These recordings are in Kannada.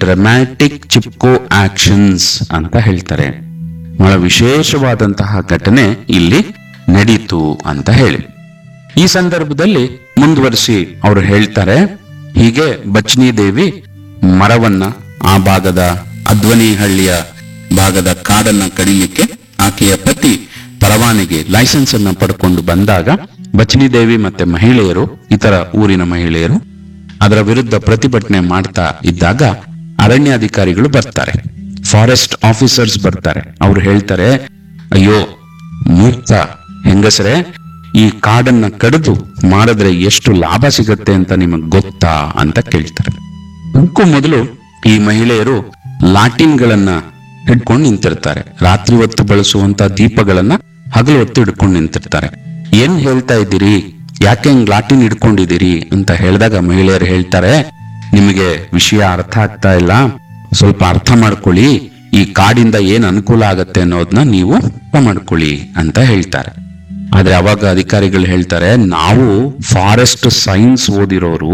ಡ್ರಮ್ಯಾಟಿಕ್ ಚಿಪ್ಕೋ ಆಕ್ಷನ್ಸ್ ಅಂತ ಹೇಳ್ತಾರೆ ಬಹಳ ವಿಶೇಷವಾದಂತಹ ಘಟನೆ ಇಲ್ಲಿ ನಡೀತು ಅಂತ ಹೇಳಿ ಈ ಸಂದರ್ಭದಲ್ಲಿ ಮುಂದುವರಿಸಿ ಅವರು ಹೇಳ್ತಾರೆ ಹೀಗೆ ಬಚ್ನಿ ದೇವಿ ಮರವನ್ನ ಆ ಭಾಗದ ಅಧ್ವನಿಹಳ್ಳಿಯ ಭಾಗದ ಕಾಡನ್ನ ಕಡಿಲಿಕ್ಕೆ ಆಕೆಯ ಪತಿ ಪರವಾನಗಿ ಲೈಸೆನ್ಸ್ ಅನ್ನ ಪಡ್ಕೊಂಡು ಬಂದಾಗ ಬಚ್ನಿ ದೇವಿ ಮತ್ತೆ ಮಹಿಳೆಯರು ಇತರ ಊರಿನ ಮಹಿಳೆಯರು ಅದರ ವಿರುದ್ಧ ಪ್ರತಿಭಟನೆ ಮಾಡ್ತಾ ಇದ್ದಾಗ ಅರಣ್ಯಾಧಿಕಾರಿಗಳು ಬರ್ತಾರೆ ಫಾರೆಸ್ಟ್ ಆಫೀಸರ್ಸ್ ಬರ್ತಾರೆ ಅವ್ರು ಹೇಳ್ತಾರೆ ಅಯ್ಯೋ ಮೂರ್ತ ಹೆಂಗಸರೇ ಈ ಕಾಡನ್ನ ಕಡಿದು ಮಾಡಿದ್ರೆ ಎಷ್ಟು ಲಾಭ ಸಿಗತ್ತೆ ಅಂತ ನಿಮಗ್ ಗೊತ್ತಾ ಅಂತ ಕೇಳ್ತಾರೆ ಅದಕ್ಕೂ ಮೊದಲು ಈ ಮಹಿಳೆಯರು ಲಾಟಿನ್ಗಳನ್ನ ಹಿಡ್ಕೊಂಡು ನಿಂತಿರ್ತಾರೆ ರಾತ್ರಿ ಹೊತ್ತು ಬಳಸುವಂತ ದೀಪಗಳನ್ನ ಹಗಲು ಹೊತ್ತು ಹಿಡ್ಕೊಂಡು ನಿಂತಿರ್ತಾರೆ ಏನ್ ಹೇಳ್ತಾ ಇದ್ದೀರಿ ಯಾಕೆ ಹಿಂಗ್ ಲಾಟಿನ್ ಹಿಡ್ಕೊಂಡಿದ್ದೀರಿ ಅಂತ ಹೇಳಿದಾಗ ಮಹಿಳೆಯರು ಹೇಳ್ತಾರೆ ನಿಮಗೆ ವಿಷಯ ಅರ್ಥ ಆಗ್ತಾ ಇಲ್ಲ ಸ್ವಲ್ಪ ಅರ್ಥ ಮಾಡ್ಕೊಳ್ಳಿ ಈ ಕಾಡಿಂದ ಏನ್ ಅನುಕೂಲ ಆಗತ್ತೆ ಅನ್ನೋದನ್ನ ನೀವು ಅರ್ಥ ಮಾಡ್ಕೊಳ್ಳಿ ಅಂತ ಹೇಳ್ತಾರೆ ಆದ್ರೆ ಅವಾಗ ಅಧಿಕಾರಿಗಳು ಹೇಳ್ತಾರೆ ನಾವು ಫಾರೆಸ್ಟ್ ಸೈನ್ಸ್ ಓದಿರೋರು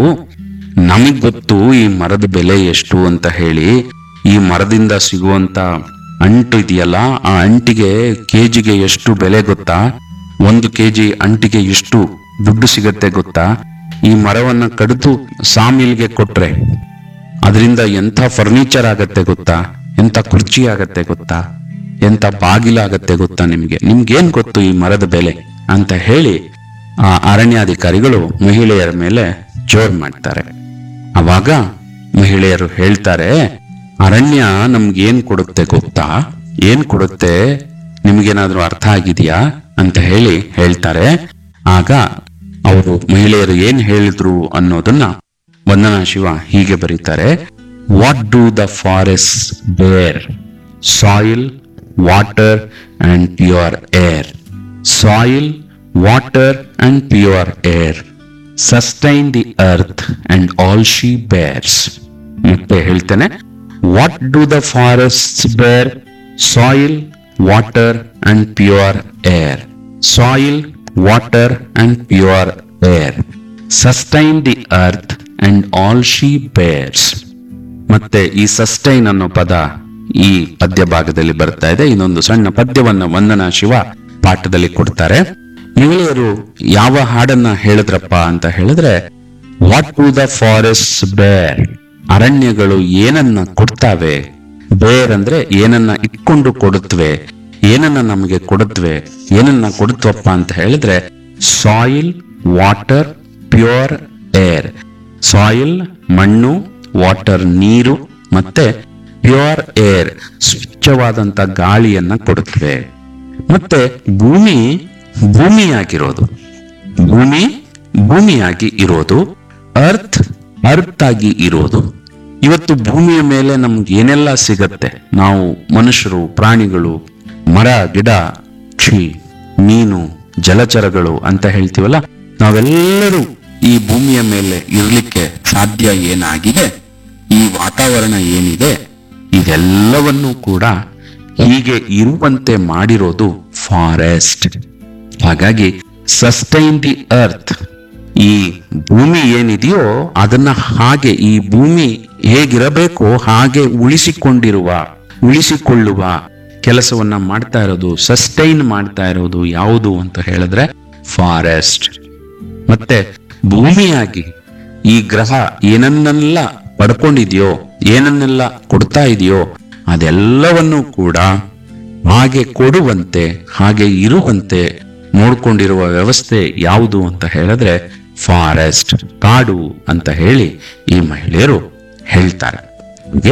ನಮಗ್ ಗೊತ್ತು ಈ ಮರದ ಬೆಲೆ ಎಷ್ಟು ಅಂತ ಹೇಳಿ ಈ ಮರದಿಂದ ಸಿಗುವಂತ ಅಂಟು ಇದೆಯಲ್ಲ ಆ ಅಂಟಿಗೆ ಕೆಜಿಗೆ ಎಷ್ಟು ಬೆಲೆ ಗೊತ್ತಾ ಒಂದು ಕೆಜಿ ಅಂಟಿಗೆ ಎಷ್ಟು ದುಡ್ಡು ಸಿಗತ್ತೆ ಗೊತ್ತಾ ಈ ಮರವನ್ನ ಕಡಿದು ಸಾಮಿಲ್ಗೆ ಕೊಟ್ರೆ ಅದರಿಂದ ಎಂಥ ಫರ್ನಿಚರ್ ಆಗತ್ತೆ ಗೊತ್ತಾ ಎಂಥ ಕುರ್ಚಿ ಆಗತ್ತೆ ಗೊತ್ತಾ ಎಂಥ ಬಾಗಿಲಾಗತ್ತೆ ಗೊತ್ತಾ ನಿಮ್ಗೆ ನಿಮ್ಗೇನ್ ಗೊತ್ತು ಈ ಮರದ ಬೆಲೆ ಅಂತ ಹೇಳಿ ಆ ಅರಣ್ಯಾಧಿಕಾರಿಗಳು ಮಹಿಳೆಯರ ಮೇಲೆ ಜೋರ್ ಮಾಡ್ತಾರೆ ಅವಾಗ ಮಹಿಳೆಯರು ಹೇಳ್ತಾರೆ ಅರಣ್ಯ ನಮ್ಗೆ ಏನ್ ಕೊಡುತ್ತೆ ಗೊತ್ತಾ ಏನ್ ಕೊಡುತ್ತೆ ನಿಮ್ಗೇನಾದ್ರೂ ಅರ್ಥ ಆಗಿದ್ಯಾ ಅಂತ ಹೇಳಿ ಹೇಳ್ತಾರೆ ಆಗ ಅವರು ಮಹಿಳೆಯರು ಏನ್ ಹೇಳಿದ್ರು ಅನ್ನೋದನ್ನ ವಂದನಾ ಶಿವ ಹೀಗೆ ಬರೀತಾರೆ what do the forest bear soil water and pure air soil water and pure air sustain the earth and all she bears ಮತ್ತೆ ಹೇಳ್ತೇನೆ what do the forest bear soil water and pure air soil water and pure air sustain the earth and all she bears ಮತ್ತೆ ಈ ಸಸ್ಟೈನ್ ಅನ್ನೋ ಪದ ಈ ಪದ್ಯ ಭಾಗದಲ್ಲಿ ಬರ್ತಾ ಇದೆ ಇನ್ನೊಂದು ಸಣ್ಣ ಪದ್ಯವನ್ನ ವಂದನಾ ಶಿವ ಪಾಠದಲ್ಲಿ ಕೊಡ್ತಾರೆ ಮಹಿಳೆಯರು ಯಾವ ಹಾಡನ್ನ ಹೇಳಿದ್ರಪ್ಪ ಅಂತ ಹೇಳಿದ್ರೆ ವಾಟ್ ಟು ದ ಫಾರೆಸ್ಟ್ ಬೇರ್ ಅರಣ್ಯಗಳು ಏನನ್ನ ಕೊಡ್ತಾವೆ ಬೇರ್ ಅಂದ್ರೆ ಏನನ್ನ ಇಟ್ಕೊಂಡು ಕೊಡುತ್ತವೆ ಏನನ್ನ ನಮಗೆ ಕೊಡುತ್ತವೆ ಏನನ್ನ ಕೊಡುತ್ತವಪ್ಪ ಅಂತ ಹೇಳಿದ್ರೆ soil water pure air soil ಮಣ್ಣು ವಾಟರ್ ನೀರು ಮತ್ತೆ ಪ್ಯೂರ್ ಏರ್ ಸ್ವಚ್ಛವಾದಂತ ಗಾಳಿಯನ್ನ ಕೊಡುತ್ತವೆ ಮತ್ತೆ ಭೂಮಿ ಭೂಮಿಯಾಗಿರೋದು ಭೂಮಿ ಭೂಮಿಯಾಗಿ ಇರೋದು ಅರ್ತ್ ಅರ್ತ್ ಆಗಿ ಇರೋದು ಇವತ್ತು ಭೂಮಿಯ ಮೇಲೆ ನಮ್ಗೆ ಏನೆಲ್ಲ ಸಿಗತ್ತೆ ನಾವು ಮನುಷ್ಯರು ಪ್ರಾಣಿಗಳು ಮರ ಗಿಡ ಕ್ಷಿ ಮೀನು ಜಲಚರಗಳು ಅಂತ ಹೇಳ್ತೀವಲ್ಲ ನಾವೆಲ್ಲರೂ ಈ ಭೂಮಿಯ ಮೇಲೆ ಇರ್ಲಿಕ್ಕೆ ಸಾಧ್ಯ ಏನಾಗಿದೆ ಈ ವಾತಾವರಣ ಏನಿದೆ ಇದೆಲ್ಲವನ್ನೂ ಕೂಡ ಹೀಗೆ ಇರುವಂತೆ ಮಾಡಿರೋದು ಫಾರೆಸ್ಟ್ ಹಾಗಾಗಿ ಸಸ್ಟೈನ್ ದಿ ಅರ್ತ್ ಈ ಭೂಮಿ ಏನಿದೆಯೋ ಅದನ್ನ ಹಾಗೆ ಈ ಭೂಮಿ ಹೇಗಿರಬೇಕೋ ಹಾಗೆ ಉಳಿಸಿಕೊಂಡಿರುವ ಉಳಿಸಿಕೊಳ್ಳುವ ಕೆಲಸವನ್ನ ಮಾಡ್ತಾ ಇರೋದು ಸಸ್ಟೈನ್ ಮಾಡ್ತಾ ಇರೋದು ಯಾವುದು ಅಂತ ಹೇಳಿದ್ರೆ ಫಾರೆಸ್ಟ್ ಮತ್ತೆ ಭೂಮಿಯಾಗಿ ಈ ಗ್ರಹ ಏನನ್ನೆಲ್ಲ ಪಡ್ಕೊಂಡಿದ್ಯೋ ಏನನ್ನೆಲ್ಲ ಕೊಡ್ತಾ ಇದೆಯೋ ಅದೆಲ್ಲವನ್ನೂ ಕೂಡ ಹಾಗೆ ಕೊಡುವಂತೆ ಹಾಗೆ ಇರುವಂತೆ ನೋಡ್ಕೊಂಡಿರುವ ವ್ಯವಸ್ಥೆ ಯಾವುದು ಅಂತ ಹೇಳಿದ್ರೆ ಫಾರೆಸ್ಟ್ ಕಾಡು ಅಂತ ಹೇಳಿ ಈ ಮಹಿಳೆಯರು ಹೇಳ್ತಾರೆ ಹೀಗೆ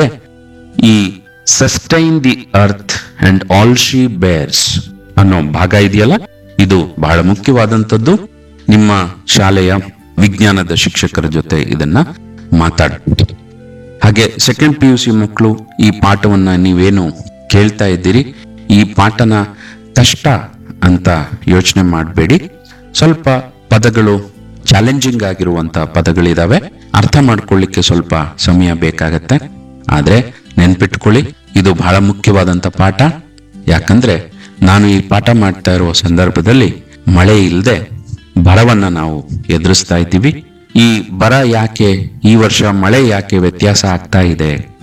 ಈ sustain the earth and all she bears ಅನ್ನೋ ಭಾಗ ಇದೆಯಲ್ಲ ಇದು ಬಹಳ ಮುಖ್ಯವಾದಂಥದ್ದು ನಿಮ್ಮ ಶಾಲೆಯ ವಿಜ್ಞಾನದ ಶಿಕ್ಷಕರ ಜೊತೆ ಇದನ್ನ ಮಾತಾಡ್ಬೋದು ಹಾಗೆ ಸೆಕೆಂಡ್ ಪಿ ಯು ಸಿ ಮಕ್ಕಳು ಈ ಪಾಠವನ್ನ ನೀವೇನು ಕೇಳ್ತಾ ಇದ್ದೀರಿ ಈ ಪಾಠನ ಕಷ್ಟ ಅಂತ ಯೋಚನೆ ಮಾಡಬೇಡಿ ಸ್ವಲ್ಪ ಪದಗಳು ಚಾಲೆಂಜಿಂಗ್ ಆಗಿರುವಂತ ಪದಗಳಿದಾವೆ ಅರ್ಥ ಮಾಡ್ಕೊಳ್ಳಿಕ್ಕೆ ಸ್ವಲ್ಪ ಸಮಯ ಬೇಕಾಗತ್ತೆ ಆದ್ರೆ ನೆನ್ಪಿಟ್ಕೊಳ್ಳಿ ಇದು ಬಹಳ ಮುಖ್ಯವಾದಂತ ಪಾಠ ಯಾಕಂದ್ರೆ ನಾನು ಈ ಪಾಠ ಮಾಡ್ತಾ ಇರುವ ಸಂದರ್ಭದಲ್ಲಿ ಮಳೆ ಇಲ್ಲದೆ ಬರವನ್ನ ನಾವು ಎದುರಿಸ್ತಾ ಇದ್ದೀವಿ ಈ ಬರ ಯಾಕೆ ಈ ವರ್ಷ ಮಳೆ ಯಾಕೆ ವ್ಯತ್ಯಾಸ ಆಗ್ತಾ ಇದೆ